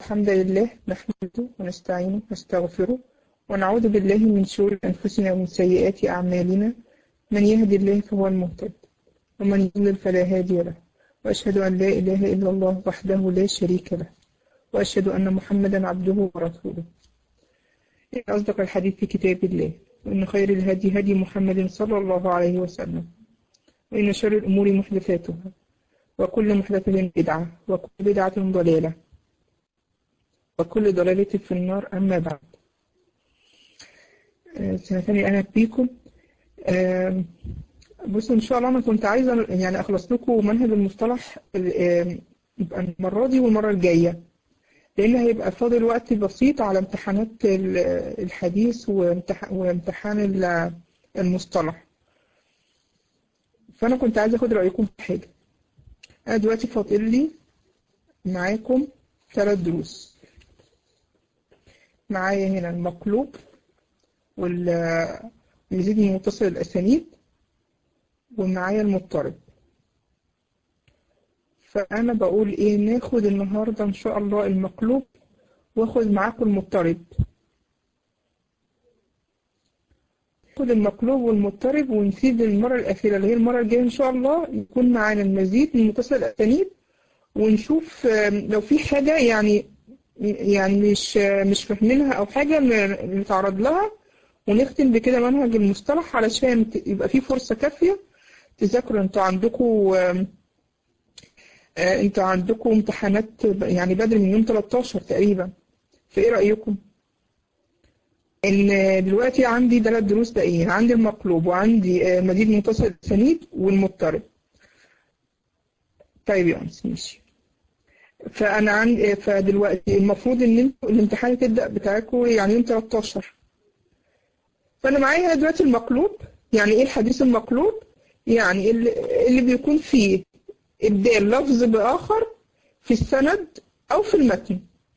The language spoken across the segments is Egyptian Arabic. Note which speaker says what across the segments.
Speaker 1: الحمد لله نحمده ونستعينه ونستغفره ونعوذ بالله من شرور أنفسنا ومن سيئات أعمالنا من يهد الله فهو المهتد ومن يضلل فلا هادي له وأشهد أن لا إله إلا الله وحده لا شريك له وأشهد أن محمدا عبده ورسوله إن أصدق الحديث في كتاب الله وإن خير الهدي هدي محمد صلى الله عليه وسلم وإن شر الأمور محدثاتها وكل محدثة بدعة وكل بدعة ضلالة وكل ضلالة في النار أما بعد آه، سنة ثانية أنا بيكم آه، بصوا إن شاء الله أنا كنت عايزة يعني أخلص لكم منهج المصطلح آه، يبقى المرة دي والمرة الجاية لأن هيبقى فاضل وقت بسيط على امتحانات ال- الحديث وامتح- وامتحان ال- المصطلح فأنا كنت عايزة أخد رأيكم في حاجة أنا دلوقتي فاضل لي معاكم ثلاث دروس معايا هنا المقلوب وال- والمزيد من متصل الأسانيد ومعايا المضطرب فأنا بقول إيه ناخد النهاردة إن شاء الله المقلوب واخد معاكم المضطرب ناخد المقلوب والمضطرب ونسيب المرة الأخيرة اللي هي المرة الجاية إن شاء الله يكون معانا المزيد من متصل الأسانيد ونشوف آم، لو في حاجة يعني يعني مش مش فاهمينها أو حاجة ن- نتعرض لها ونختم بكده منهج المصطلح علشان ت- يبقى في فرصة كافية تذاكروا انتوا عندكم آم، آه، انتوا عندكم امتحانات ب- يعني بدري من يوم 13 تقريبا فايه رأيكم؟ ان دلوقتي عندي ثلاث دروس باقيين عندي المقلوب وعندي آه، مزيد متصل السنيد والمضطرب طيب يا انس ماشي فانا عندي فدلوقتي المفروض ان انتوا الامتحان تبدا بتاعكم يعني يوم 13 فانا معايا دلوقتي المقلوب يعني ايه الحديث المقلوب يعني اللي, اللي بيكون فيه ابدال لفظ باخر في السند او في المتن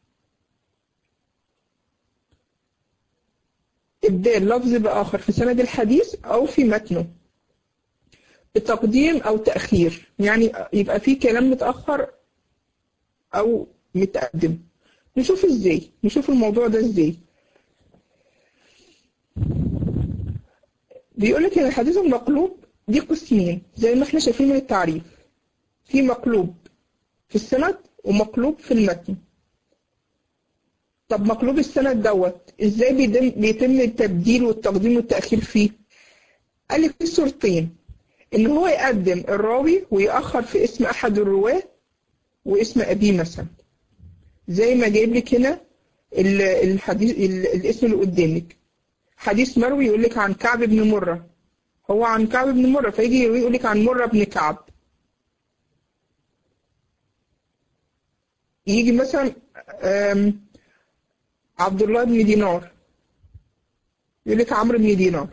Speaker 1: ابدال لفظ باخر في سند الحديث او في متنه بتقديم او تاخير يعني يبقى في كلام متاخر او متقدم نشوف ازاي نشوف الموضوع ده ازاي بيقول لك ان الحديث المقلوب دي قسمين زي ما احنا شايفين من التعريف في مقلوب في السند ومقلوب في المتن طب مقلوب السند دوت ازاي بيتم بيتم التبديل والتقديم والتأخير فيه قال لك في صورتين ان هو يقدم الراوي ويأخر في اسم احد الرواه واسم ابيه مثلا زي ما جايب لك هنا ال- الحديث ال- الاسم اللي قدامك حديث مروي يقول لك عن كعب بن مرة هو عن كعب بن مرة فيجي يقول لك عن مرة بن كعب يجي مثلا آم، عبد الله بن دينار يقول لك عمرو بن دينار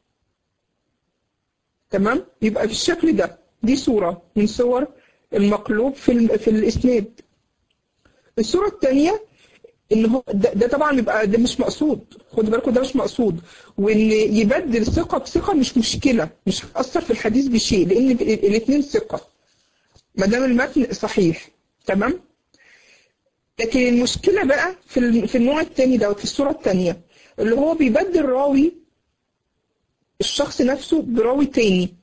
Speaker 1: تمام يبقى في الشكل ده دي صورة من صور المقلوب في ال- في الاسناد الصورة الثانية ان هو ده, ده طبعا يبقى ده مش مقصود خد بالكم ده مش مقصود وان يبدل ثقة بثقة مش مشكلة مش هتأثر في الحديث بشيء لان الاثنين ثقة ما دام المتن صحيح تمام لكن المشكلة بقى في ال- في النوع الثاني دوت في الصورة الثانية اللي هو بيبدل راوي الشخص نفسه براوي تاني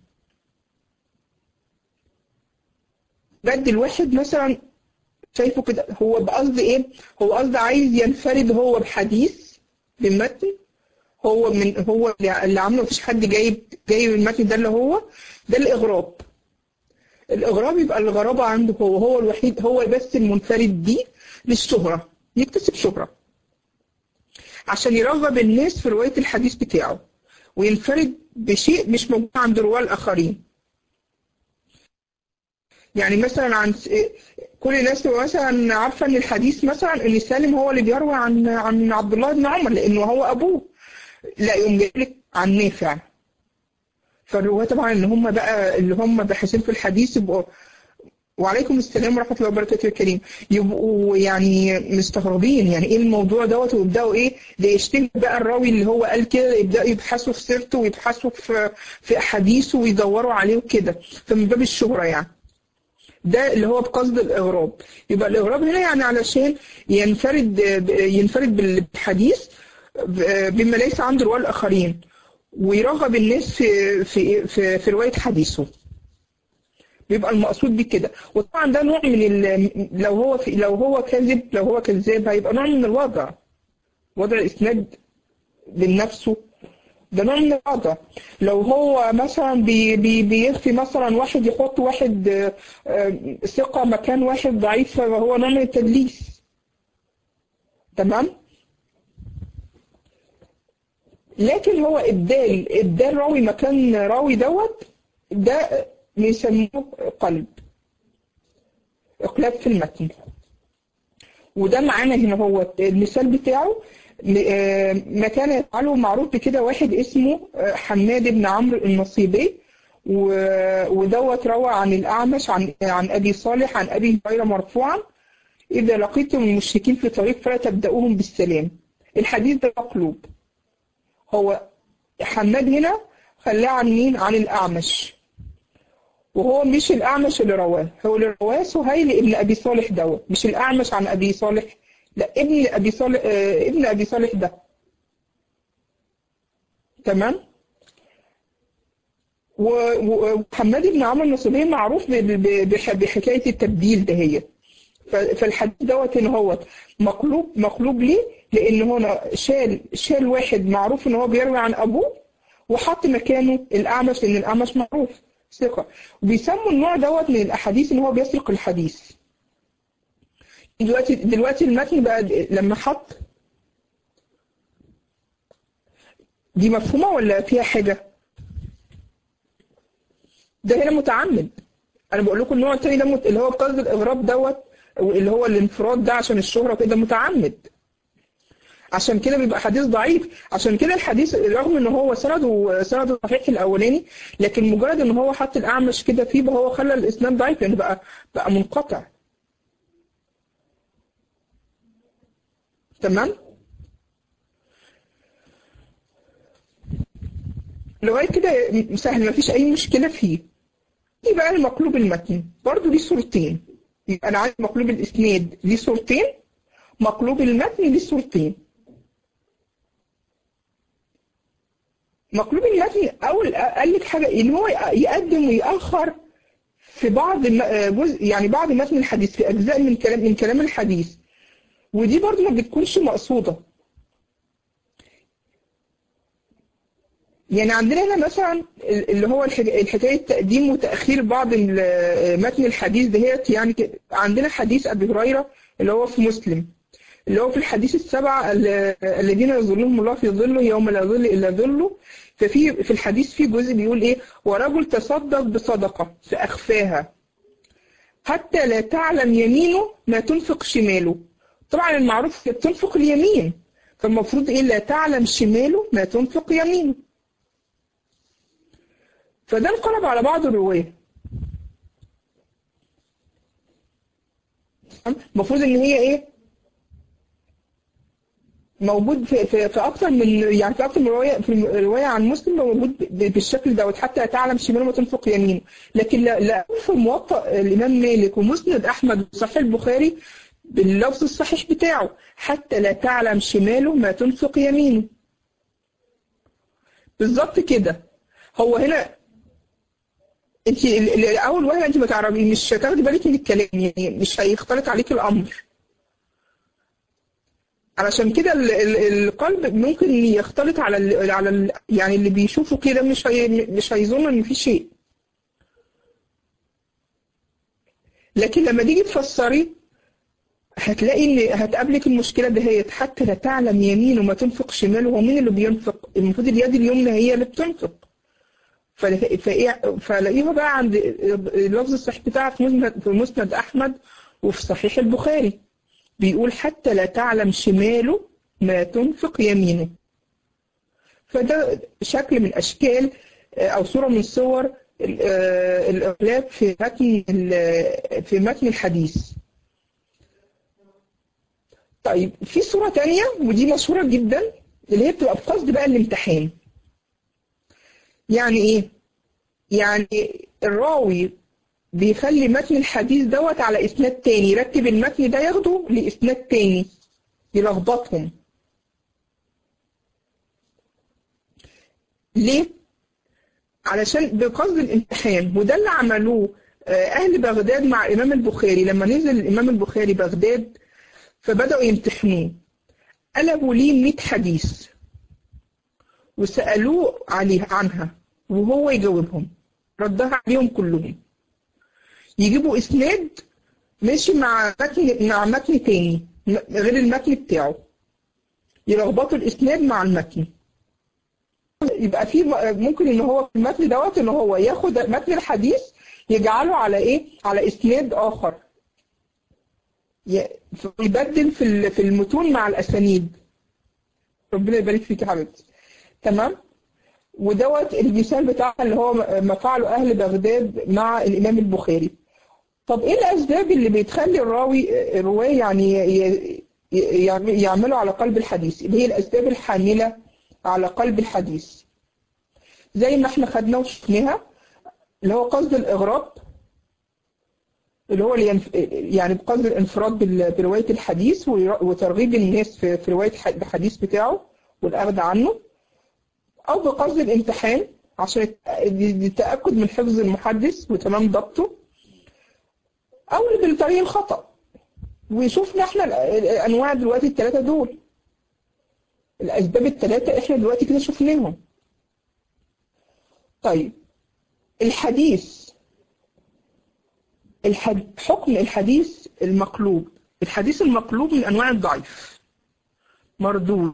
Speaker 1: بدل واحد مثلا شايفه كده هو بقصد ايه؟ هو قصد عايز ينفرد هو بحديث بمتن هو من هو اللي عامله مفيش حد جايب جايب المتن ده اللي هو ده الاغراب الاغراب يبقى الغرابه عنده هو هو الوحيد هو بس المنفرد بيه للشهره يكتسب شهره عشان يرغب الناس في روايه الحديث بتاعه وينفرد بشيء مش موجود عند رواه الاخرين يعني مثلا عن كل الناس تبقى مثلا عارفه ان الحديث مثلا ان سالم هو اللي بيروي عن عن عبد الله بن عمر لانه هو ابوه لا يقوم جايب لك عن نافع فالرواه طبعا اللي هم بقى اللي هم باحثين في الحديث يبقوا وعليكم السلام ورحمه الله وبركاته يا كريم يبقوا يعني مستغربين يعني ايه الموضوع دوت ويبداوا ايه ده يشتم بقى الراوي اللي هو قال كده يبداوا يبحثوا في سيرته ويبحثوا في في احاديثه ويدوروا عليه وكده فمن باب الشهره يعني ده اللي هو بقصد الإغراب يبقى الإغراب هنا يعني علشان ينفرد ينفرد بالحديث بما ليس عند رواة الآخرين ويرغب الناس في في في, في رواية حديثه بيبقى المقصود بيه كده وطبعا ده نوع من ال... لو هو في... لو هو كذب لو هو كذاب هيبقى نوع من الوضع وضع الاسناد من نفسه ده نوع من الوضع لو هو مثلا بي... بي... بيخفي مثلا واحد يحط واحد ثقة مكان واحد ضعيف فهو نوع من التدليس تمام لكن هو ابدال ابدال راوي مكان راوي دوت ده بيسموه قلب اقلاب في المتن وده معانا هنا هو المثال بتاعه ما كان يفعله معروف بكده واحد اسمه حماد بن عمرو النصيبي ودوت روى عن الأعمش عن عن أبي صالح عن أبي هريرة مرفوعا إذا لقيتم المشركين في طريق فلا تبدأوهم بالسلام الحديث ده مقلوب هو حماد هنا خلاه عن مين؟ عن الأعمش وهو مش الأعمش اللي رواه هو اللي رواه سهيل ابن أبي صالح دوت مش الأعمش عن أبي صالح لا ابن أبي صالح آه ابن أبي صالح ده تمام ومحمد بن عمرو النصيبي معروف بحكاية التبديل دهيت فالحديث دوت ان هو مقلوب مقلوب ليه؟ لان هنا شال شال واحد معروف ان هو بيروي عن ابوه وحط مكانه الاعمش لان الاعمش معروف ثقة وبيسموا النوع دوت من الأحاديث إن هو بيسرق الحديث دلوقتي دلوقتي المتن بقى لما حط دي مفهومة ولا فيها حاجة؟ ده هنا متعمد أنا بقول لكم النوع التاني ده مت... اللي هو بقصد الإغراب دوت اللي هو الانفراد ده عشان الشهرة كده متعمد عشان كده بيبقى حديث ضعيف عشان كده الحديث رغم ان هو سنده سنده صحيح الاولاني لكن مجرد ان هو حط الاعمش كده فيه هو خلى الاسناد ضعيف لان بقى بقى منقطع تمام لغايه كده سهل مفيش اي مشكله فيه دي بقى المقلوب المتن برضه ليه صورتين يبقى انا عندي مقلوب الاسناد ليه صورتين مقلوب المتن ليه صورتين مقلوب المتن اول قال لك حاجه ان هو يقدم ويأخر في بعض جزء يعني بعض متن الحديث في اجزاء من كلام من كلام الحديث ودي برضه ما بتكونش مقصوده يعني عندنا هنا مثلا اللي هو الحكايه تقديم وتاخير بعض متن الحديث دهيت يعني عندنا حديث ابي هريره اللي هو في مسلم اللي هو في الحديث السبعة الذين يظلهم الله في ظله يوم لا ظل إلا ظله ففي في الحديث في جزء بيقول إيه ورجل تصدق بصدقة فأخفاها حتى لا تعلم يمينه ما تنفق شماله طبعا المعروف تنفق اليمين فالمفروض إيه لا تعلم شماله ما تنفق يمينه فده انقلب على بعض الرواة المفروض ان هي ايه موجود في في, في اكتر من يعني في اكتر من روايه في روايه عن مسلم موجود بالشكل دوت حتى تعلم شماله ما تنفق يمينه لكن لا لا في موطأ الامام مالك ومسند احمد وصحيح البخاري باللفظ الصحيح بتاعه حتى لا تعلم شماله ما تنفق يمينه بالظبط كده هو هنا انت اول وهله انت ما تعرفي مش هتاخدي بالك من الكلام يعني مش هيختلط عليك الامر علشان كده القلب ممكن يختلط على ال على ال يعني اللي بيشوفه كده مش هي مش هيظن ان في شيء لكن لما تيجي تفسري هتلاقي ان هتقابلك المشكله دهيت حتى لا تعلم يمينه ما تنفق شماله هو مين اللي بينفق المفروض اليد اليمنى هي اللي بتنفق فلاقيها بقى عند اللفظ الصحيح بتاعها في مسند في مسند احمد وفي صحيح البخاري بيقول حتى لا تعلم شماله ما تنفق يمينه فده شكل من اشكال او صوره من صور الاغلاب في متن في متن الحديث طيب في صورة تانية ودي مشهورة جدا اللي هي بتبقى بقصد بقى الامتحان يعني ايه؟ يعني الراوي بيخلي متن الحديث دوت على إسناد تاني يرتب المتن ده ياخده لإسناد تاني يلخبطهم ليه؟ علشان بقصد الامتحان وده اللي عملوه أهل بغداد مع الإمام البخاري لما نزل الإمام البخاري بغداد فبدأوا يمتحنوه قلبوا ليه 100 حديث وسألوه عليه عنها وهو يجاوبهم ردها عليهم كلهم يجيبوا إسناد ماشي مع متن مع متن تاني غير المتن بتاعه يلخبطوا الإسناد مع المتن يبقى في ممكن ان هو في المتن دوت ان هو ياخد متن الحديث يجعله على ايه على اسناد اخر يبدل في في المتون مع الاسانيد ربنا يبارك فيك يا حبيبتي تمام ودوت المثال بتاعها اللي هو ما فعله اهل بغداد مع الامام البخاري طب ايه الاسباب اللي بتخلي الراوي الرواه يعني يعملوا على قلب الحديث اللي هي الاسباب الحامله على قلب الحديث زي ما احنا خدنا وشفناها اللي هو قصد الإغراب اللي هو يعني بقصد الانفراد برواية الحديث وترغيب الناس في, في رواية الحديث بتاعه والأخذ عنه أو بقصد الامتحان عشان التأكد من حفظ المحدث وتمام ضبطه أو بالطريق الخطأ وشوفنا احنا الأنواع دلوقتي الثلاثة دول الأسباب الثلاثة احنا دلوقتي كده شفناهم طيب الحديث الحد... حكم الحديث المقلوب الحديث المقلوب من أنواع الضعيف مردود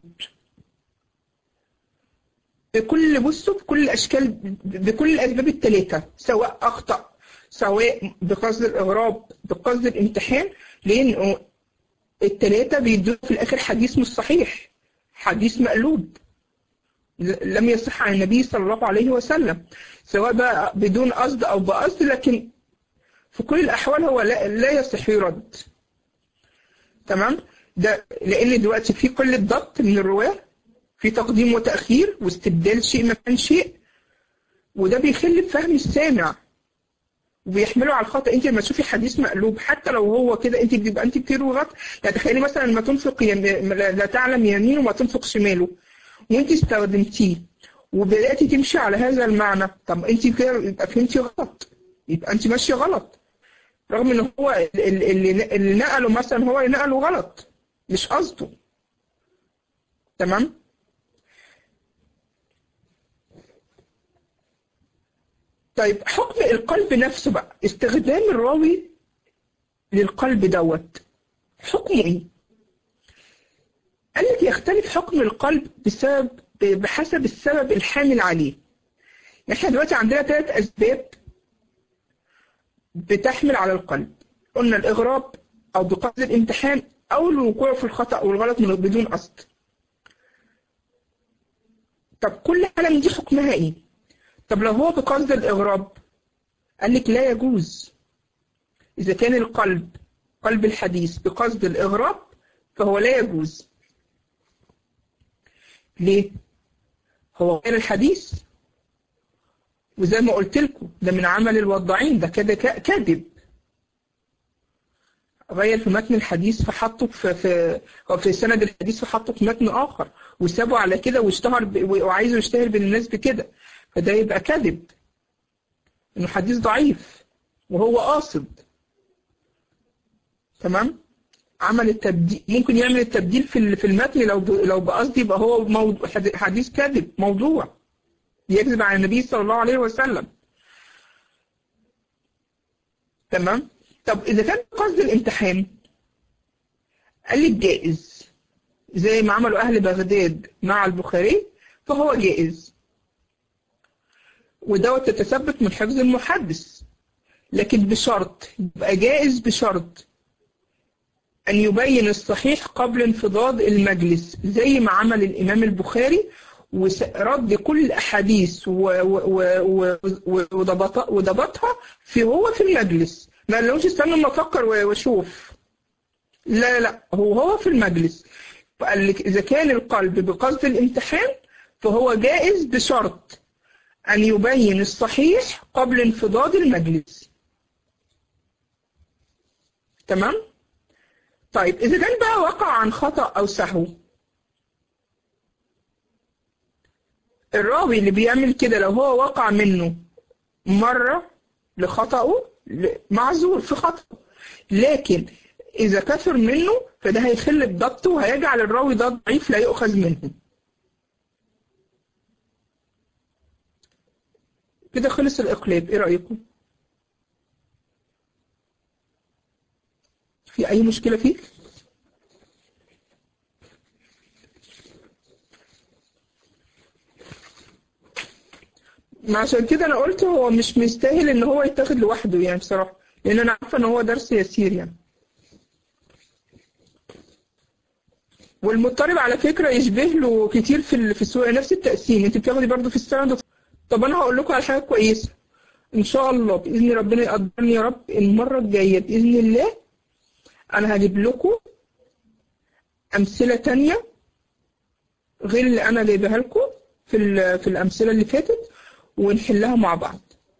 Speaker 1: بكل بصوا بكل الأشكال بكل الأسباب الثلاثة سواء أخطأ سواء بقصد الإغراب بقصد الامتحان لأن الثلاثة بيدوا في الآخر حديث مش صحيح حديث مقلوب لم يصح عن النبي صلى الله عليه وسلم سواء بقى بدون قصد أو بقصد لكن في كل الأحوال هو لا, لا يصح يرد تمام ده لأن دلوقتي في قلة ضبط من الرواة في تقديم وتأخير واستبدال شيء مكان شيء وده بيخل بفهم السامع وبيحمله على الخطأ انت لما تشوفي حديث مقلوب حتى لو هو كده انت بيبقى انت بتروي غلط يعني تخيلي مثلا لما تنفق يم... لا تعلم يمينه وما تنفق شماله وانت استخدمتيه وبداتي تمشي على هذا المعنى طب انت كده يبقى فهمتي غلط يبقى انت ماشيه غلط رغم ان هو اللي, اللي نقله مثلا هو اللي نقله غلط مش قصده تمام طيب حكم القلب نفسه بقى استخدام الراوي للقلب دوت حكمه ايه؟ قال لك يختلف حكم القلب بسبب بحسب السبب الحامل عليه احنا دلوقتي عندنا ثلاث اسباب بتحمل على القلب قلنا الاغراب او بقصد الامتحان او الوقوع في الخطا والغلط من بدون قصد طب كل حاله من دي حكمها ايه طب لو هو بقصد الإغراب قال لك لا يجوز إذا كان القلب قلب الحديث بقصد الإغراب فهو لا يجوز ليه؟ هو غير الحديث وزي ما قلت لكم ده من عمل الوضاعين ده كده كاذب غير في متن الحديث فحطه في في في سند الحديث فحطه في متن اخر وسابه على كده واشتهر وعايزه يشتهر بين الناس بكده فده يبقى كذب انه حديث ضعيف وهو قاصد تمام عمل التبديل ممكن يعمل التبديل في في المتن لو لو بقصد يبقى هو موضوع حديث كذب موضوع يكذب على النبي صلى الله عليه وسلم تمام طب اذا كان قصد الامتحان قال لك جائز زي ما عملوا اهل بغداد مع البخاري فهو جائز ودوت تتثبت من حفظ المحدث لكن بشرط يبقى جائز بشرط أن يبين الصحيح قبل انفضاض المجلس زي ما عمل الإمام البخاري ورد كل الأحاديث وضبطها في هو في المجلس ما قالوش استنى ما أفكر وأشوف لا لا هو هو في المجلس فقال لك إذا كان القلب بقصد الامتحان فهو جائز بشرط أن يبين الصحيح قبل انفضاض المجلس تمام طيب اذا كان بقى وقع عن خطأ او سهو الراوي اللي بيعمل كده لو هو وقع منه مرة لخطأه ل- معذور في خطأه لكن إذا كثر منه فده هيخل بضبطه وهيجعل الراوي ده ضعيف لا يؤخذ منه كده خلص الإقلاب إيه رأيكم؟ في أي مشكلة فيه؟ ما عشان كده انا قلت هو مش مستاهل ان هو يتاخد لوحده يعني بصراحه لان انا عارفه ان هو درس يسير يعني والمضطرب على فكره يشبه له كتير في ال- في السوق نفس التقسيم انت بتاخدي برضه في السند طب انا هقول لكم على حاجه كويسه ان شاء الله باذن ربنا يقدرني يا رب المره الجايه باذن الله انا هجيب لكم امثله تانية غير اللي انا جايبها لكم في ال- في الامثله اللي فاتت ونحلها مع بعض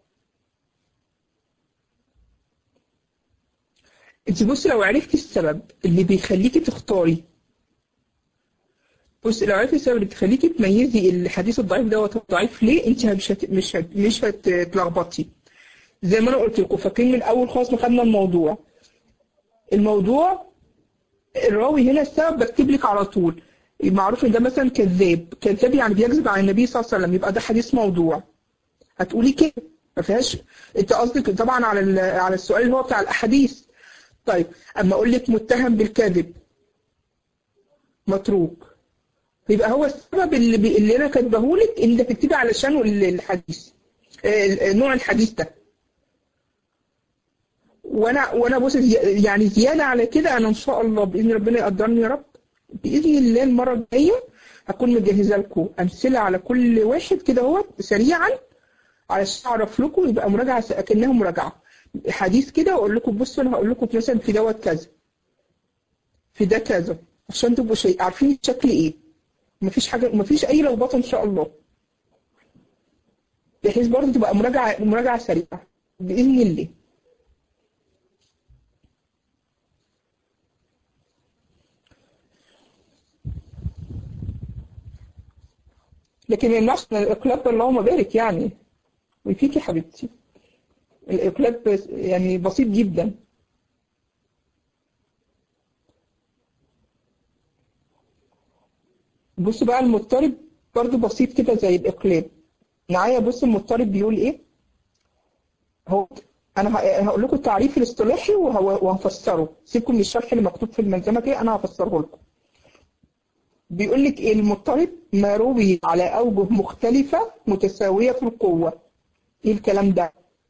Speaker 1: انت بصي لو عرفتي السبب اللي بيخليكي تختاري بصي لو عرفتي السبب اللي بيخليكي تميزي الحديث الضعيف دوت ضعيف ليه انت مش هت... مش هت... مش هتتلخبطي زي ما انا قلت لكم فاكرين من الاول خالص ما خدنا الموضوع الموضوع الراوي هنا السبب بكتب لك على طول معروف ان ده مثلا كذاب كذاب يعني بيكذب عن النبي صلى الله عليه وسلم يبقى ده حديث موضوع هتقولي كده ما فيهاش انت قصدك طبعا على ال... على السؤال اللي هو بتاع الاحاديث طيب اما اقول لك متهم بالكذب متروك يبقى هو السبب اللي, بي... اللي انا كاتبه لك ان ده تكتبي علشان الحديث آه، نوع الحديث ده وانا وانا بص زي- يعني زياده على كده انا ان شاء الله باذن ربنا يقدرني يا رب باذن الله المره الجايه هكون مجهزه لكم امثله على كل واحد كده اهو سريعا علشان اعرف لكم يبقى مراجعه س- اكنها مراجعه حديث كده واقول لكم بصوا انا هقول لكم مثلا في دوت كذا في ده كذا عشان تبقوا شيء عارفين الشكل ايه مفيش حاجه مفيش اي لخبطه ان شاء الله بحيث برضه تبقى مراجعه مراجعه سريعه باذن الله لكن النقص من الإقلاب اللهم بارك يعني ويفيك يا حبيبتي الإقلاب بس- يعني بسيط جدا بص بقى المضطرب برضو بسيط كده زي الإقلاب معايا بص المضطرب بيقول إيه هو أنا ه- هقول لكم التعريف الاصطلاحي وهو- وهفسره سيبكم من الشرح اللي مكتوب في الملزمة كده أنا هفسره لكم بيقول لك إيه المضطرب ما روي على أوجه مختلفة متساوية في القوة إيه الكلام ده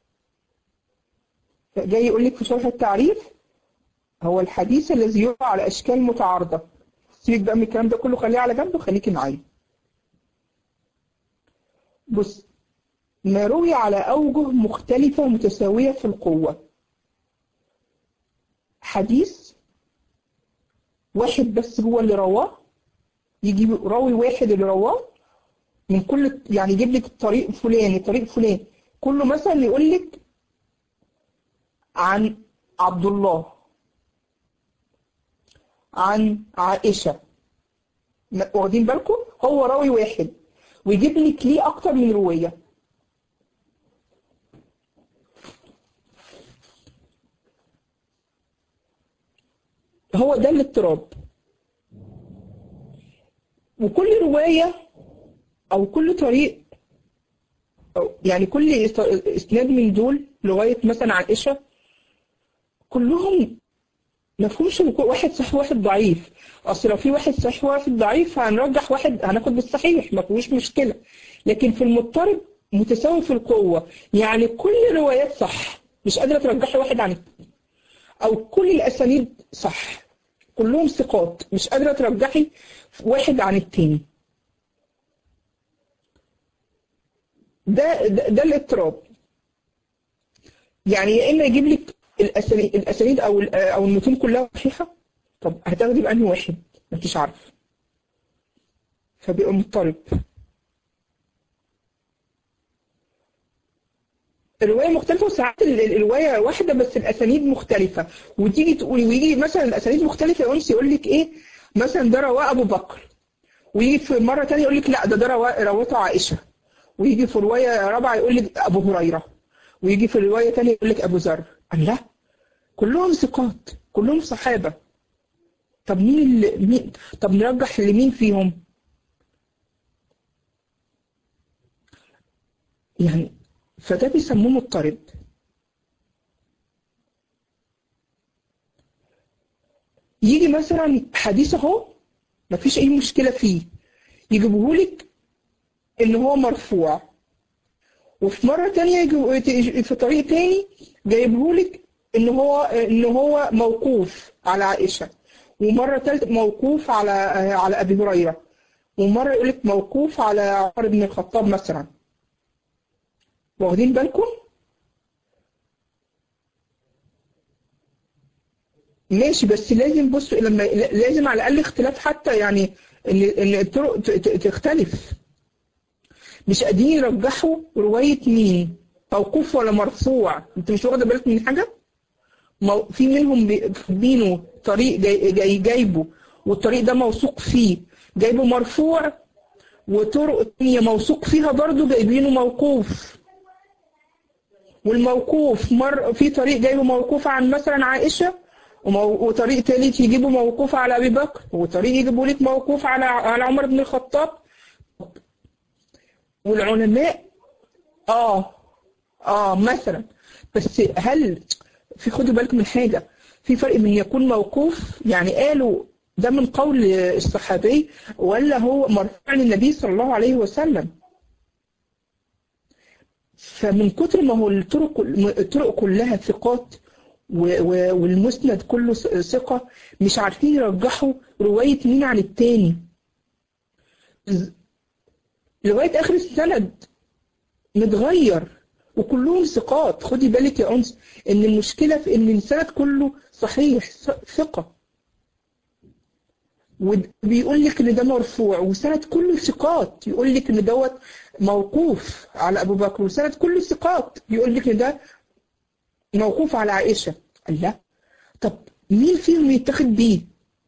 Speaker 1: جاي يقول لك في شرح التعريف هو الحديث الذي يروى على أشكال متعارضة سيبك بقى من الكلام ده كله خليه على جنب وخليكي معايا بص ما روي على أوجه مختلفة متساوية في القوة حديث واحد بس هو اللي رواه يجيب راوي واحد اللي رواه من كل يعني يجيب لك الطريق فلاني طريق فلان كله مثلا يقول لك عن عبد الله عن عائشة ما- واخدين بالكم هو راوي واحد ويجيب لك ليه أكتر من رواية هو ده الاضطراب وكل رواية أو كل طريق أو يعني كل إس- إسناد من دول لغاية مثلا عائشة كلهم مفهومش إن كل واحد صحيح واحد ضعيف اصل لو في واحد صحيح وواحد ضعيف هنرجح واحد هناخد بالصحيح ما فيهوش مشكله لكن في المضطرب متساوي في القوه يعني كل الروايات صح مش قادره ترجحي واحد عن التاني او كل الاسانيد صح كلهم ثقات مش قادره ترجحي واحد عن التاني ده ده, ده الاضطراب يعني يا اما يجيب لك الاسانيد الاسانيد او ال- او المتون كلها صحيحه طب هتاخدي بأنهي واحد ما انتش عارفه فبيبقى مضطرب الروايه مختلفه وساعات ال- ال- الروايه واحده بس الاسانيد مختلفه وتيجي تقولي ويجي مثلا الاسانيد مختلفه يا انس يقول لك ايه مثلا ده رواه ابو بكر ويجي في مره ثانيه يقول لك لا ده ده روا- روته عائشه ويجي في روايه رابعه يقول لك ابو هريره ويجي في روايه ثانيه يقول لك ابو ذر الله كلهم ثقات كلهم صحابه طب مين اللي مين طب نرجح لمين فيهم يعني فده بيسموه مضطرب يجي مثلا حديث اهو مفيش اي مشكله فيه يجيبهولك ان هو مرفوع وفي مره تانية يجيب في طريق تاني جايبهولك ان هو ان هو موقوف على عائشه ومره ثالثه موقوف على على ابي هريره ومره يقول لك موقوف على عمر بن الخطاب مثلا واخدين بالكم ماشي بس لازم بصوا لما لازم على الاقل اختلاف حتى يعني ان ان الطرق ت- ت- تختلف مش قادرين يرجحوا روايه مين موقوف ولا مرفوع انت مش واخده بالك من حاجه مو- في منهم بينه طريق جاي, جاي جايبه والطريق ده موثوق فيه جايبه مرفوع وطرق تانية موثوق فيها برضه جايبينه موقوف والموقوف مر في طريق جايبه موقوف عن مثلا عائشة ومو... وطريق تالت يجيبه موقوف على أبي بكر وطريق يجيبه لك موقوف على على عمر بن الخطاب والعلماء اه اه مثلا بس هل في خدوا بالكم من حاجة في فرق من يكون موقوف يعني قالوا ده من قول الصحابي ولا هو مرفوع للنبي صلى الله عليه وسلم فمن كتر ما هو الطرق الطرق كلها ثقات و- و- والمسند كله ث- ثقة مش عارفين يرجحوا رواية مين عن التاني ز- لغاية آخر السند متغير وكلهم ثقات خدي بالك يا أنس إن المشكلة في إن السند كله صحيح ث- ثقة وبيقول لك ان ده مرفوع وسند كله ثقات يقول لك ان دوت موقوف على ابو بكر وسند كله ثقات يقول لك ان ده موقوف على عائشه قال لا طب مين فيهم يتاخد بيه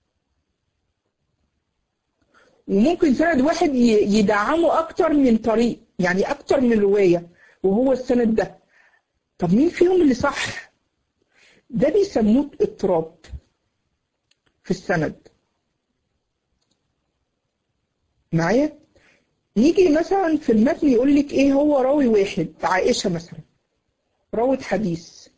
Speaker 1: وممكن سند واحد ي- يدعمه اكتر من طريق يعني اكتر من روايه وهو السند ده طب مين فيهم اللي صح ده بيسموه اضطراب في السند معايا يجي مثلا في المتن يقول لك ايه هو راوي واحد عائشة مثلا راوت حديث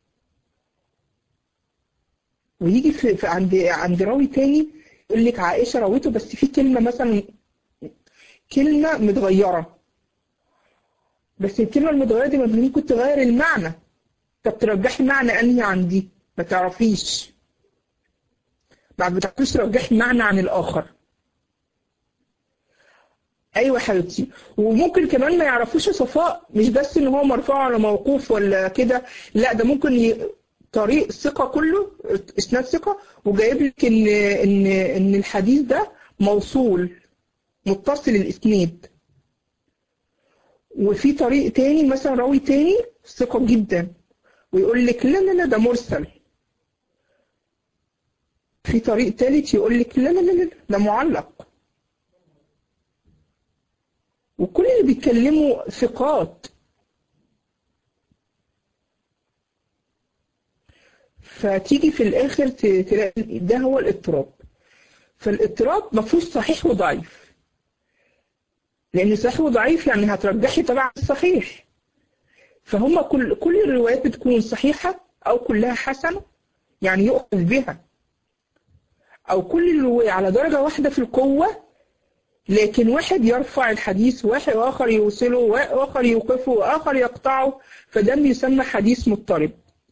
Speaker 1: ويجي في, في عند عند راوي تاني يقول لك عائشة راوته بس في كلمة مثلا كلمة متغيرة بس الكلمة المتغيرة دي ممكن تغير المعنى طب ترجحي معنى انهي عن دي ما تعرفيش بعد ما تعرفيش ترجحي معنى عن الاخر ايوه حبيبتي وممكن كمان ما يعرفوش صفاء مش بس ان هو مرفوع على موقوف ولا كده لا ده ممكن ي... طريق ثقه كله اسناد ثقه وجايب لك ان ان ان الحديث ده موصول متصل الاسناد وفي طريق تاني مثلا راوي تاني ثقه جدا ويقول لك لا لا لا ده مرسل في طريق تالت يقول لك لا لا لا لا ده معلق وكل اللي بيتكلموا ثقات فتيجي في الاخر ت- تلاقي ده هو الاضطراب فالاضطراب ما فيهوش صحيح وضعيف لان صحيح وضعيف يعني هترجحي طبعا الصحيح فهم كل كل الروايات بتكون صحيحه او كلها حسنه يعني يؤخذ بها او كل الروايه على درجه واحده في القوه لكن واحد يرفع الحديث واحد واخر يوصله واخر يوقفه واخر يقطعه فده بيسمى حديث مضطرب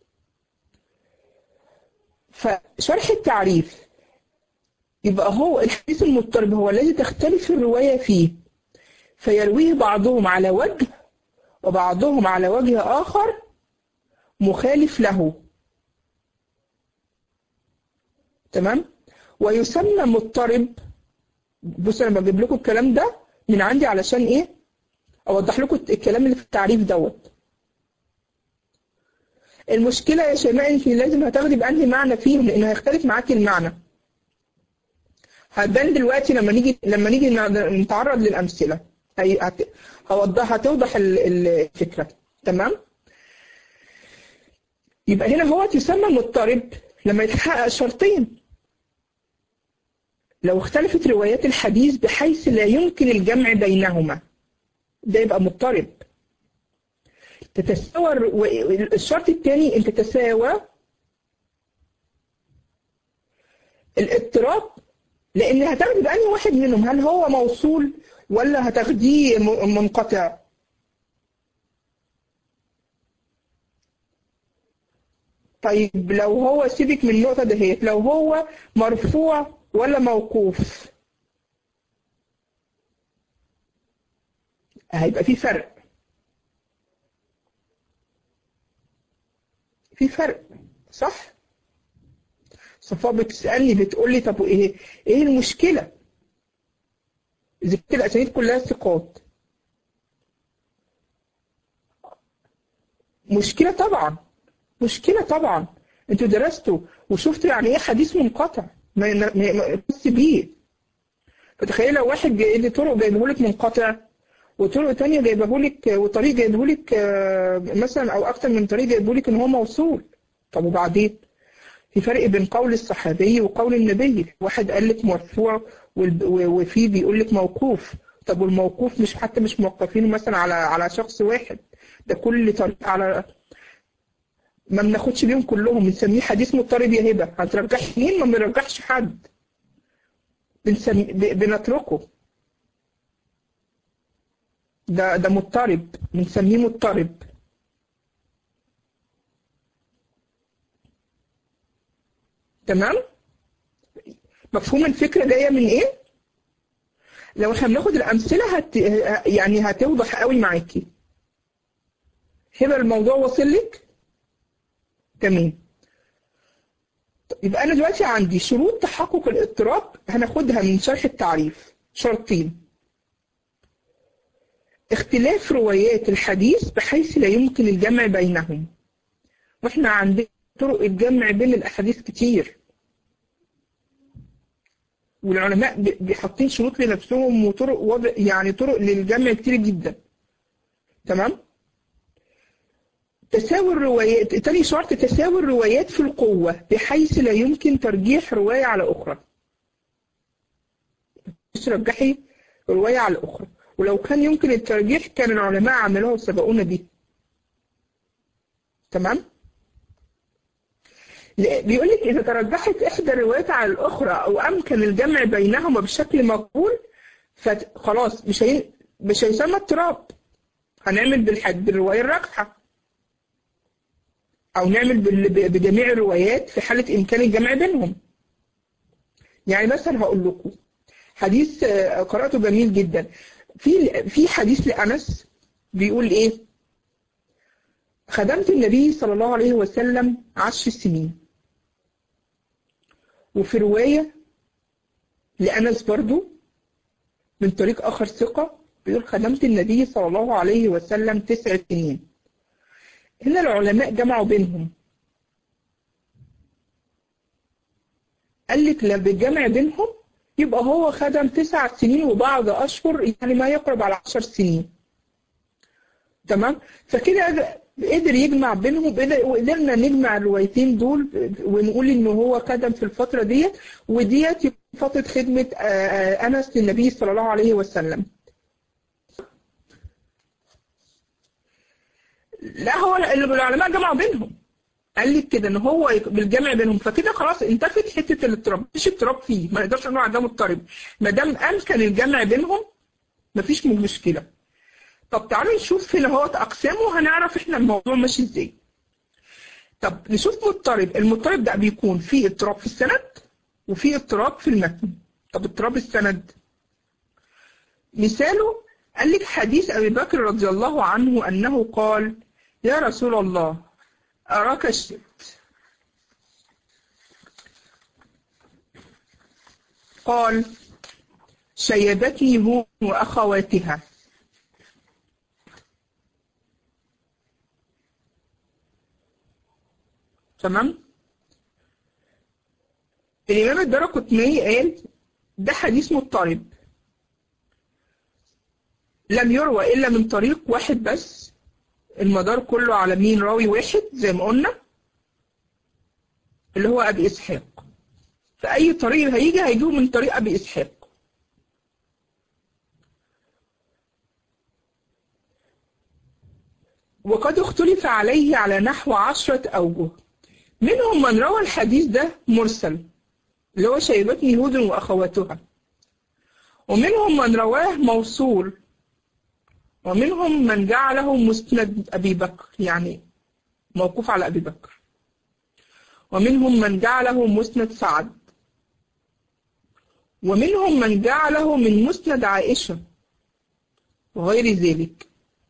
Speaker 1: فشرح التعريف يبقى هو الحديث المضطرب هو الذي تختلف الرواية فيه فيرويه بعضهم على وجه وبعضهم على وجه آخر مخالف له تمام ويسمى مضطرب بص انا بجيب لكم الكلام ده من عندي علشان ايه اوضح لكم الكلام اللي في التعريف دوت المشكلة يا شيماء انت لازم هتاخدي بأنهي معنى فيهم لأن هيختلف معاكي المعنى هتبان دلوقتي لما نيجي لما نيجي نتعرض للأمثلة هي هت... هوضح هتوضح الفكرة تمام يبقى هنا هو يسمى مضطرب لما يتحقق شرطين لو اختلفت روايات الحديث بحيث لا يمكن الجمع بينهما ده يبقى مضطرب تتساوى الشرط الثاني ان تتساوى الاضطراب لان هتاخدي بأنهي واحد منهم هل هو موصول ولا هتاخديه منقطع طيب لو هو سيبك من النقطة دهيت لو هو مرفوع ولا موقوف هيبقى في فرق في فرق صح صفاء بتسألني بتقول لي طب ايه ايه المشكلة اذا كانت الاسانيد كلها ثقات مشكلة طبعا مشكلة طبعا انتوا درستوا وشفتوا يعني ايه حديث منقطع ما ما بس بيه فتخيل لو واحد جاي لي طرق جايبه لك منقطع وطرق تانية جايبه لك وطريق جايبه لك مثلا او اكتر من طريق جايبه لك ان هو موصول طب وبعدين في فرق بين قول الصحابي وقول النبي واحد قال لك مرفوع وفي بيقول لك موقوف طب والموقوف مش حتى مش موقفينه مثلا على على شخص واحد ده كل طريق على ما بناخدش بيهم كلهم بنسميه حديث مضطرب يا هبه هترجح مين ما بنرجحش حد بنسمي بنتركه ده ده مضطرب بنسميه مضطرب تمام مفهوم الفكرة جاية من ايه لو احنا بناخد الامثلة هت... يعني هتوضح قوي معاكي هبه الموضوع واصل لك تمام يبقى انا دلوقتي عندي شروط تحقق الاضطراب هناخدها من شرح التعريف شرطين اختلاف روايات الحديث بحيث لا يمكن الجمع بينهم واحنا عندنا طرق الجمع بين الاحاديث كتير والعلماء بيحطين شروط لنفسهم وطرق وضع يعني طرق للجمع كتير جدا تمام تساوي الروايات تاني شرط تساوي الروايات في القوة بحيث لا يمكن ترجيح رواية على أخرى مش رجحي رواية على أخرى ولو كان يمكن الترجيح كان العلماء عملوها وسبقونا بيه تمام بيقول لك إذا ترجحت إحدى الروايات على الأخرى أو أمكن الجمع بينهما بشكل مقبول فخلاص مش هي... مش هيسمى اضطراب هنعمل بالحد بالرواية الراجحة أو نعمل بجميع الروايات في حالة إمكان الجمع بينهم يعني مثلا هقول لكم حديث قرأته جميل جدا في في حديث لأنس بيقول إيه خدمت النبي صلى الله عليه وسلم عشر سنين وفي رواية لأنس برضو من طريق آخر ثقة بيقول خدمت النبي صلى الله عليه وسلم تسع سنين هنا العلماء جمعوا بينهم قال لك لما بالجمع بينهم يبقى هو خدم تسع سنين وبعض أشهر يعني ما يقرب على عشر سنين تمام فكده قدر يجمع بينهم وقدرنا نجمع الروايتين دول ونقول ان هو خدم في الفترة ديت وديت فترة خدمة أنس للنبي صلى الله عليه وسلم لا هو العلماء جمعوا بينهم قال لك كده ان هو بالجمع بينهم فكده خلاص انتفت حته الاضطراب مفيش اضطراب فيه ما نقدرش نقول ده مضطرب ما دام امكن الجمع بينهم مفيش مشكله طب تعالوا نشوف هنا هو اقسامه هنعرف احنا الموضوع ماشي ازاي طب نشوف مضطرب المضطرب ده بيكون فيه اضطراب في السند وفيه اضطراب في المتن طب اضطراب السند مثاله قال لك حديث ابي بكر رضي الله عنه انه قال يا رسول الله أراك شئت قال شيبتني هو وأخواتها تمام الإمام الدرقطني قال ده حديث مضطرب لم يروى إلا من طريق واحد بس المدار كله على مين راوي واحد زي ما قلنا اللي هو أبي إسحاق فأي طريق هيجي هيجيه من طريق أبي إسحاق وقد اختلف عليه على نحو عشرة أوجه منهم من روى الحديث ده مرسل اللي هو شيبتني هود وأخواتها ومنهم من رواه موصول ومنهم من جعله مسند أبي بكر يعني موقوف على أبي بكر ومنهم من جعله مسند سعد ومنهم من جعله من مسند عائشة وغير ذلك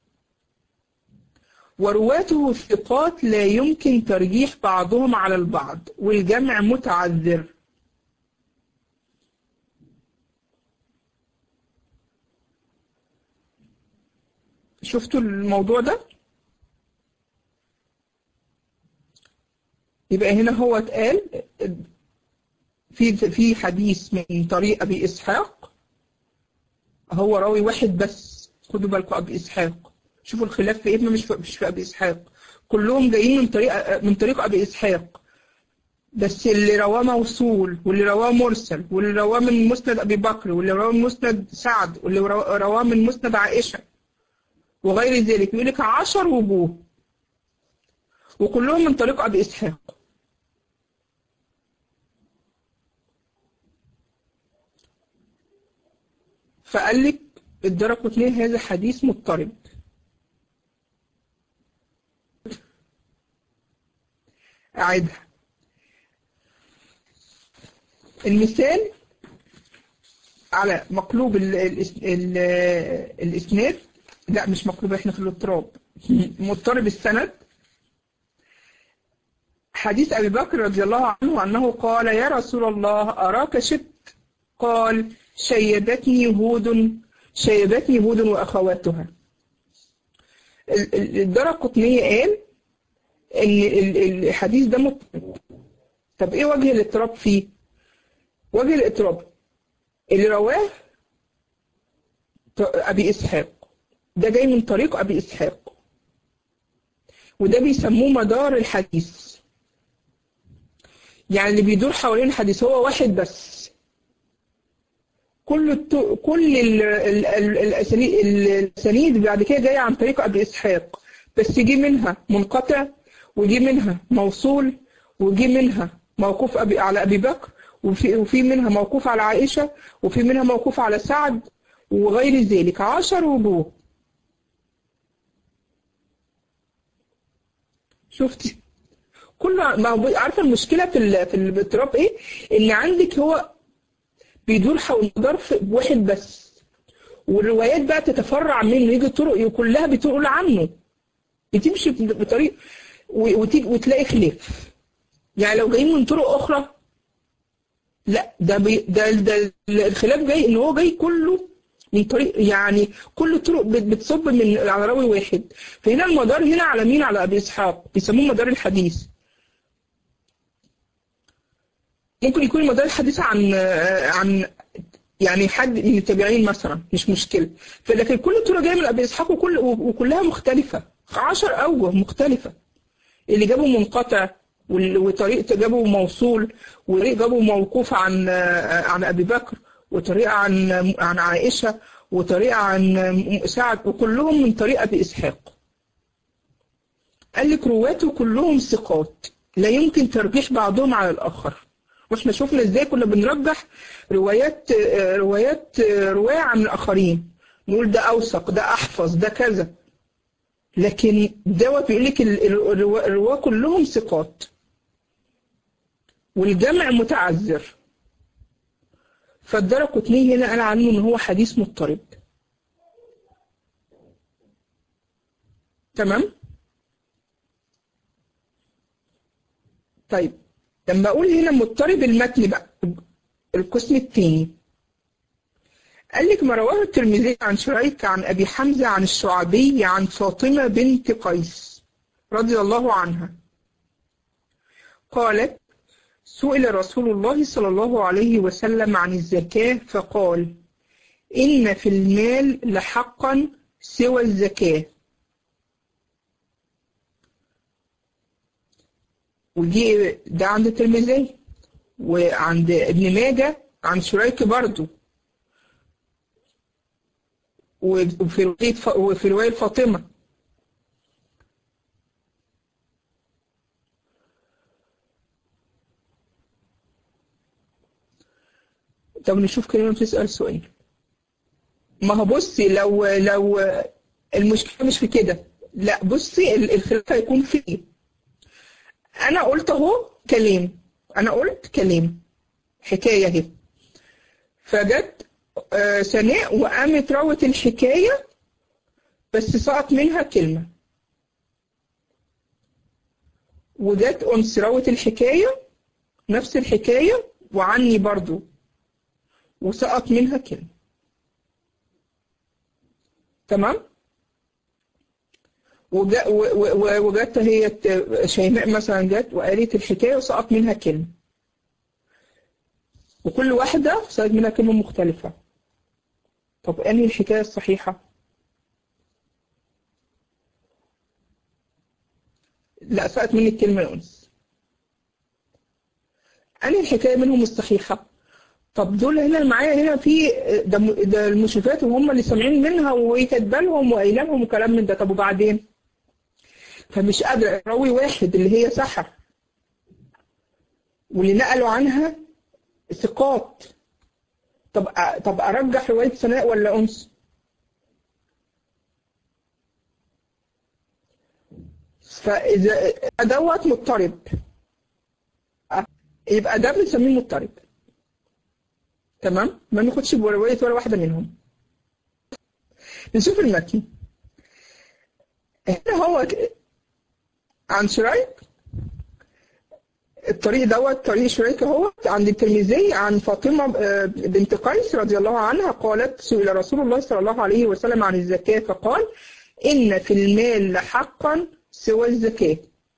Speaker 1: ورواته ثقات لا يمكن ترجيح بعضهم على البعض والجمع متعذر شفتوا الموضوع ده يبقى هنا هو اتقال في في حديث من طريق ابي اسحاق هو راوي واحد بس خدوا بالكم ابي اسحاق شوفوا الخلاف في ايه مش في مش في ابي اسحاق كلهم جايين من طريق من طريق ابي اسحاق بس اللي رواه موصول واللي رواه مرسل واللي رواه من مسند ابي بكر واللي رواه من مسند سعد واللي رواه من مسند عائشه وغير ذلك يقول لك 10 وجوه وكلهم من طريق ابي اسحاق فقال لك الدرقطني هذا حديث مضطرب أعيدها المثال على مقلوب ال ال ال الإسناد لا مش مقلوب احنا في الاضطراب مضطرب السند حديث أبي بكر رضي الله عنه أنه قال يا رسول الله أراك شبت قال شيبتني هود شيبتني هود وأخواتها الدرقطني قال ان الحديث ده مت... طب ايه وجه الاضطراب فيه وجه الاضطراب اللي رواه ابي اسحاق ده جاي من طريق ابي اسحاق وده بيسموه مدار الحديث يعني اللي بيدور حوالين الحديث هو واحد بس كل الت... كل الاسانيد بعد كده جايه عن طريق ابي اسحاق بس جه منها منقطع وجي منها موصول وجي منها موقوف أبي على أبي بكر وفي, وفي منها موقوف على عائشة وفي منها موقوف على سعد وغير ذلك عشر وجوه شفتي كل ما عارفه المشكله في في الاضطراب ايه؟ ان عندك هو بيدور حول ظرف واحد بس والروايات بقى تتفرع منه يجي طرق كلها بتقول عنه بتمشي بطريق وتيجي وتلاقي خلاف يعني لو جايين من طرق اخرى لا ده بي ده, ده الخلاف جاي ان هو جاي كله من طريق يعني كل الطرق بتصب من على راوي واحد فهنا المدار هنا على مين على ابي اسحاق بيسموه مدار الحديث ممكن يكون مدار الحديث عن عن يعني حد من التابعين مثلا مش مشكله فلكن كل الطرق جايه من ابي اسحاق وكل وكلها مختلفه 10 اوجه مختلفه اللي جابوا منقطع وطريقة جابوا موصول وطريقة جابوا موقوف عن عن أبي بكر وطريقة عن عن عائشة وطريقة عن سعد وكلهم من طريق أبي إسحاق. قال لك رواته كلهم ثقات لا يمكن ترجيح بعضهم على الآخر. واحنا شفنا ازاي كنا بنرجح روايات روايات رواية عن الآخرين. نقول ده أوثق ده أحفظ ده كذا. لكن دوت بيقول لك الرواه كلهم ثقات والجمع متعذر فالدرقطني هنا قال عنه ان هو حديث مضطرب تمام طيب لما اقول هنا مضطرب المتن بقى القسم الثاني قال لك ما رواه الترمذي عن شريك عن ابي حمزه عن الشعبي عن فاطمه بنت قيس رضي الله عنها قالت سئل رسول الله صلى الله عليه وسلم عن الزكاة فقال إن في المال لحقا سوى الزكاة ودي ده عند الترمذي وعند ابن ماجه عن شريك برضو وفي رواية وفي رواية فاطمة طب نشوف كلمة بتسأل سؤال ما هو بصي لو لو المشكلة مش في كده لا بصي الخلاف هيكون في ايه انا قلت اهو كلام انا قلت كلام حكاية اهي فجت آه سناء وقامت روت الحكاية بس سقط منها كلمة وجت أنس روت الحكاية نفس الحكاية وعني برضو وسقط منها كلمة تمام وجت هي شيماء مثلا جت وقالت الحكاية وسقط منها كلمة وكل واحدة سقط منها كلمة مختلفة طب أنهي الحكاية الصحيحة؟ لا سقط مني الكلمة يا أنس أنهي الحكاية منهم الصحيحة؟ طب دول هنا معايا هنا في ده, ده المشرفات وهم اللي سامعين منها وهي كاتبه لهم وقايله لهم وكلام من ده طب وبعدين؟ فمش قادرة راوي واحد اللي هي سحر واللي نقلوا عنها ثقات طب طب ارجح روايه سناء ولا انس فاذا دوت مضطرب يبقى ده بنسميه مضطرب تمام ما ناخدش بروايه ولا واحده منهم نشوف المتن هنا هو عن شرايك الطريق دوت طريق شريك اهو عند الترمذي عن فاطمه بنت قيس رضي الله عنها قالت سئل رسول الله صلى الله عليه وسلم عن الزكاه فقال ان في المال لحقا سوى الزكاه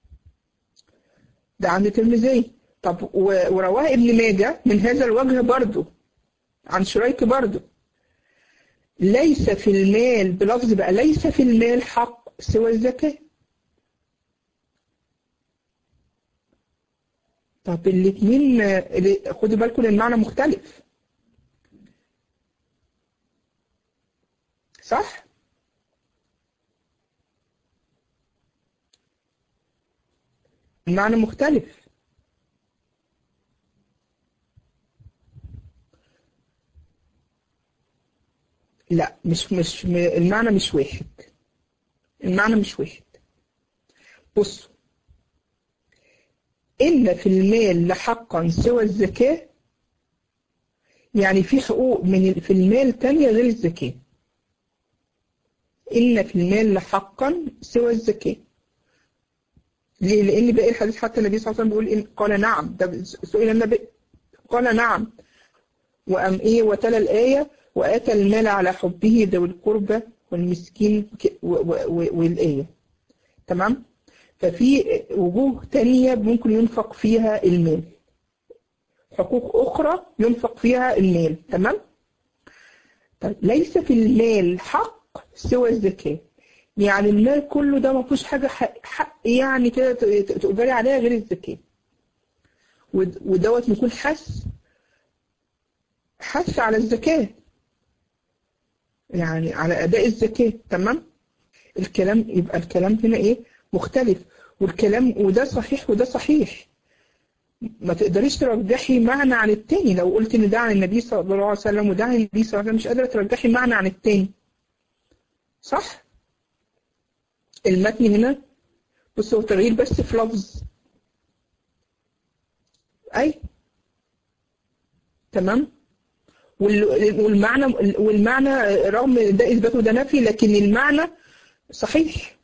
Speaker 1: ده عند الترمذي طب ورواه ابن ماجه من هذا الوجه برضه عن شريك برضه ليس في المال بلفظ بقى ليس في المال حق سوى الزكاه طب الاثنين خدوا بالكم المعنى مختلف صح المعنى مختلف لا مش مش المعنى مش واحد المعنى مش واحد بصوا إن في المال لحقا سوى الزكاة يعني في حقوق من في المال تانية غير الزكاة إن في المال لحقا سوى الزكاة ليه؟ لأن باقي الحديث حتى النبي صلى الله عليه وسلم بيقول إن قال نعم ده سئل النبي قال نعم وأم إيه وتلا الآية وآتى المال على حبه ذوي القربى والمسكين والآية تمام؟ ففي وجوه تانية ممكن ينفق فيها المال حقوق أخرى ينفق فيها المال تمام؟ طيب ليس في المال حق سوى الزكاة يعني المال كله ده ما فيهوش حاجة حق, حق يعني كده تقدري عليها غير الزكاة ودوت يكون حس حس على الزكاة يعني على أداء الزكاة تمام؟ الكلام يبقى الكلام هنا إيه؟ مختلف والكلام وده صحيح وده صحيح ما تقدريش ترجحي معنى عن التاني لو قلت ان ده عن النبي صلى الله عليه وسلم وده عن النبي صلى الله عليه وسلم مش قادرة ترجحي معنى عن التاني صح المتن هنا بص هو تغيير بس في لفظ اي تمام والمعنى والمعنى رغم ده اثبات وده نفي لكن المعنى صحيح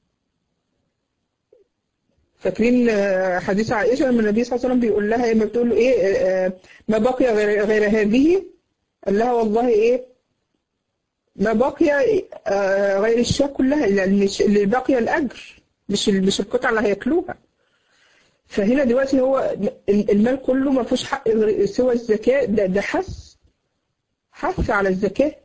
Speaker 1: فاكرين حديث عائشة لما النبي صلى الله عليه وسلم بيقول لها ايه ما بتقول له ايه ما بقي غير, غير هذه قال لها والله ايه ما بقي غير الشاة كلها اللي بقي الأجر مش مش القطعة اللي هياكلوها فهنا دلوقتي هو المال كله ما فيهوش حق غير سوى الزكاة ده ده حث حث على الزكاة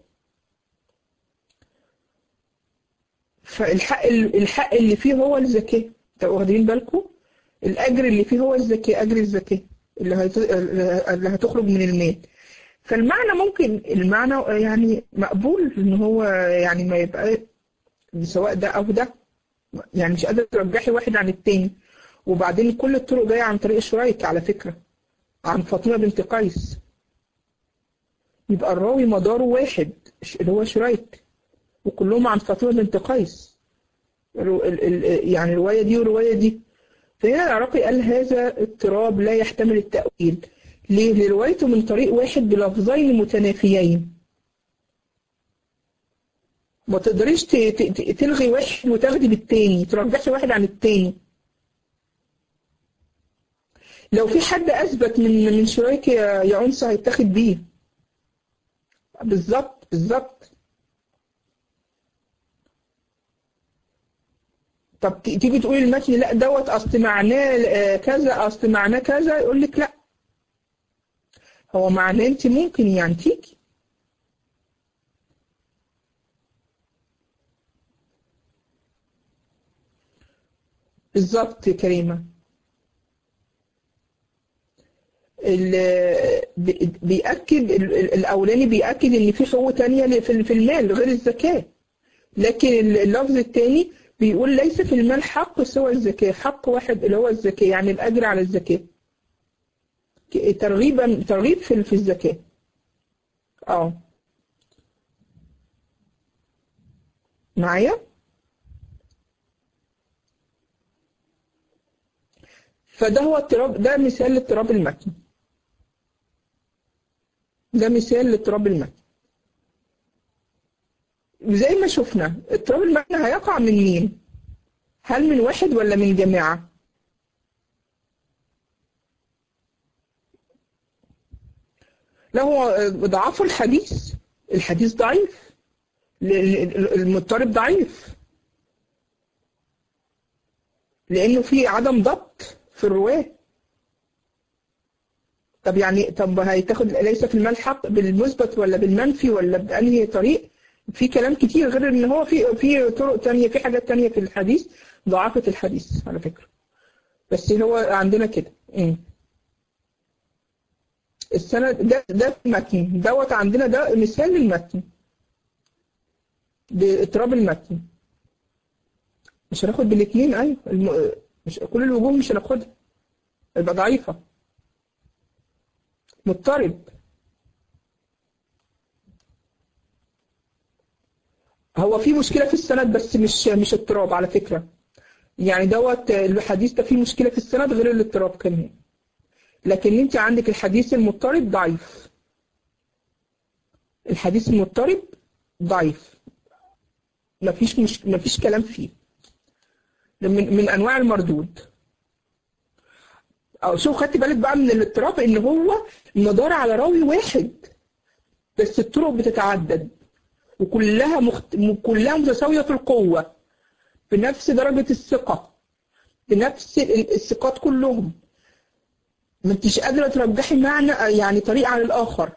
Speaker 1: فالحق الحق اللي فيه هو الزكاة انتوا واخدين بالكم الأجر اللي فيه هو الزكاة أجر الزكاة اللي هت... اللي هتخرج من المال فالمعنى ممكن المعنى يعني مقبول ان هو يعني ما يبقى سواء ده او ده يعني مش قادر ترجحي واحد عن التاني وبعدين كل الطرق جايه عن طريق شريك على فكره عن فاطمه بنت قيس يبقى الراوي مداره واحد اللي هو شريك وكلهم عن فاطمه بنت قيس يعني الروايه دي والروايه دي فهنا العراقي قال هذا اضطراب لا يحتمل التأويل ليه؟ لروايته من طريق واحد بلفظين متنافيين ما تقدريش تلغي واحد وتاخدي بالتاني ترجحي واحد عن التاني لو في حد اثبت من من شرايك يا يا انثى هيتاخد بيه بالظبط بالظبط طب تيجي تقولي المتن لا دوت اصل معناه كذا اصل معناه كذا يقول لك لا هو معناه انت ممكن يعني تيجي بالظبط يا كريمه بيأكد الأولاني بيأكد إن في حقوق تانية في المال غير الزكاة لكن اللفظ الثاني بيقول ليس في المال حق سوى الزكاة حق واحد اللي هو الزكاة يعني الأجر على الزكاة ترغيبا ترغيب في في الزكاة اه معايا فده هو اضطراب ده مثال لاضطراب المتن ده مثال لاضطراب المتن زي ما شفنا اضطراب المتن هيقع من مين هل من واحد ولا من جماعة لا هو ضعف الحديث الحديث ضعيف المضطرب ضعيف لانه في عدم ضبط في الرواه طب يعني طب هيتاخد ليس في المال حق بالمثبت ولا بالمنفي ولا بأنهي طريق في كلام كتير غير ان هو في في طرق تانية في حاجات تانية في الحديث ضعفت الحديث على فكرة بس هو عندنا كده السند ده ده في المتن دوت عندنا ده مثال للمتن باضطراب المتن مش هناخد بالاثنين ايوه الم... مش كل الوجوه مش هناخدها يبقى ضعيفة مضطرب هو في مشكلة في السند بس مش مش اضطراب على فكرة يعني دوت الحديث ده فيه مشكلة في السند غير الاضطراب كمان لكن انت عندك الحديث المضطرب ضعيف الحديث المضطرب ضعيف مفيش مش مفيش كلام فيه من من انواع المردود او شوف خدت بالك بقى من الاضطراب ان هو مدار على راوي واحد بس الطرق بتتعدد وكلها مخت... كلها متساويه في القوه بنفس درجه الثقه بنفس الثقات كلهم ما انتش قادره ترجحي معنى يعني طريق عن الاخر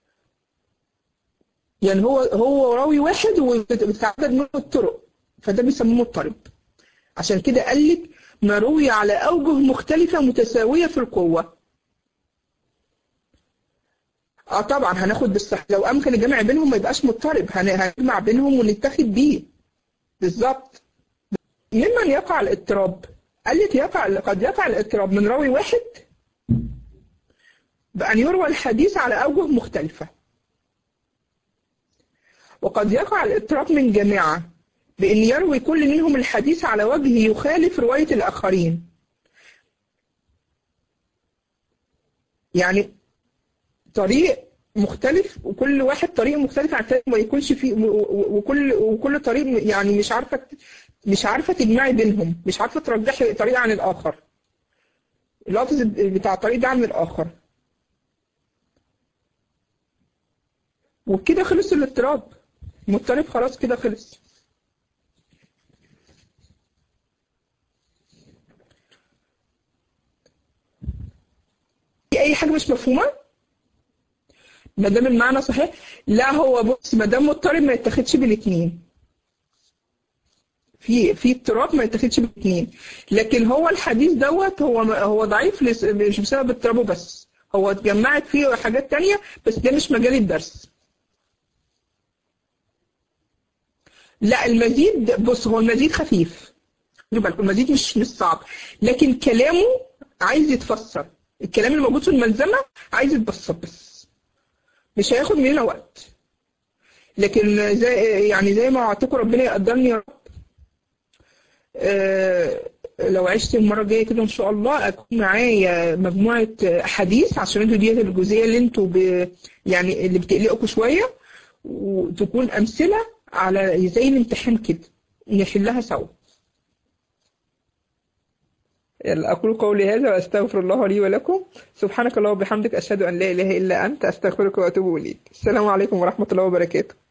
Speaker 1: يعني هو هو راوي واحد وبتتعدد منه الطرق فده بيسموه مضطرب عشان كده قال لك ما روي على أوجه مختلفة متساوية في القوة اه طبعا هناخد بالصح لو امكن الجمع بينهم ما يبقاش مضطرب هنجمع بينهم ونتاخد بيه بالظبط ممن يقع الاضطراب قال لك يقع قد يقع الاضطراب من راوي واحد بأن يروى الحديث على أوجه مختلفة وقد يقع الاضطراب من جماعة بأن يروي كل منهم الحديث على وجه يخالف رواية الآخرين يعني طريق مختلف وكل واحد طريق مختلف عن الثاني ما يكونش فيه وكل وكل طريق يعني مش عارفه مش عارفه تجمعي بينهم مش عارفه ترجحي طريق عن الاخر اللفظ بتاع الطريق ده عن الاخر وبكده خلص الاضطراب مضطرب خلاص كده خلص اي حاجه مش مفهومه ما دام المعنى صحيح لا هو بص ما دام مضطرب ما يتاخدش بالاثنين في في اضطراب ما يتاخدش بالاثنين لكن هو الحديث دوت هو هو ضعيف لس- مش بسبب اضطرابه بس هو اتجمعت فيه حاجات تانية بس ده مش مجال الدرس لا المزيد بص هو المزيد خفيف خلي بالكم المزيد مش مش صعب لكن كلامه عايز يتفسر الكلام اللي موجود في الملزمة عايز يتبسط بس مش هياخد مننا وقت لكن زي يعني زي ما وعدتكم ربنا يقدرني يا رب آه، لو عشت المرة الجاية كده إن شاء الله أكون معايا مجموعة أحاديث عشان انتوا ديت الجزئية اللي انتوا ب... يعني اللي بتقلقكم شوية وتكون أمثلة على زي الامتحان كده نحلها سوا يلا أقول قولي هذا وأستغفر الله لي ولكم سبحانك اللهم وبحمدك أشهد أن لا إله إلا أنت أستغفرك وأتوب إليك السلام عليكم ورحمة الله وبركاته